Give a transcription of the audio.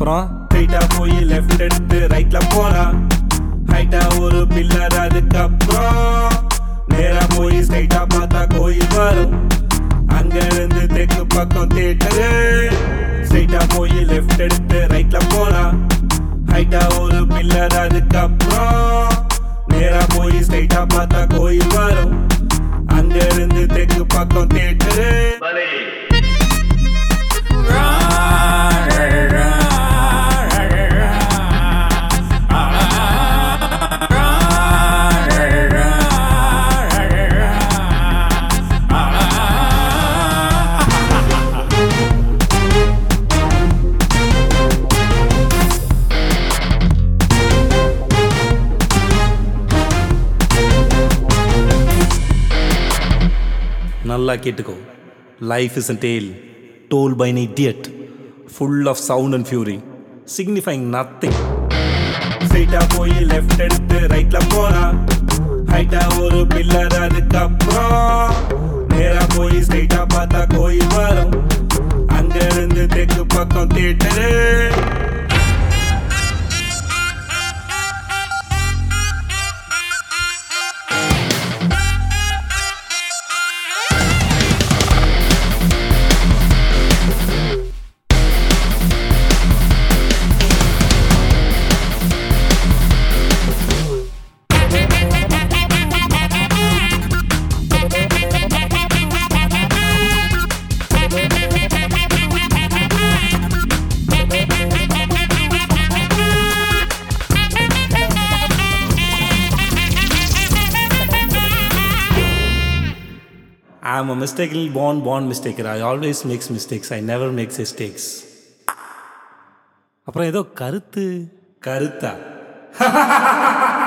அப்புறம் ஸ்ட்ரைட்டா போய் லெஃப்ட் எடுத்து ரைட்ல போலாம் ஹைட்டா ஒரு பில்லர் அதுக்கப்புறம் நேரா போய் ஸ்ட்ரைட்டா பார்த்தா கோயில் வரும் அங்க இருந்து தெற்கு பக்கம் தேட்டரு ஸ்ட்ரைட்டா போய் லெஃப்ட் எடுத்து ரைட்ல போலாம் ஹைட்டா ஒரு பில்லர் அதுக்கப்புறம் நேரா போய் ஸ்ட்ரைட்டா பார்த்தா கோயில் வரும் அங்க இருந்து தெற்கு பக்கம் தேட்டரு நல்லா கேட்டுக்கோ life is a tale told by an idiot full of sound and fury signifying nothing ஸ்ட்ரைட்டா போய் லெஃப்ட் எடுத்து ரைட்ல போலாம் ஹைட்டா ஒரு பில்லர் அதுக்கப்புறம் நேரா போய் ஸ்ட்ரைட்டா பார்த்தா கோயில் வரும் அங்க இருந்து தெற்கு பக்கம் தேட்டரு ஐ ஆம் அ மிஸ்டேக்கில் born born mistaker I always makes mistakes I never makes mistakes அப்புறம் ஏதோ கருத்து கருத்தா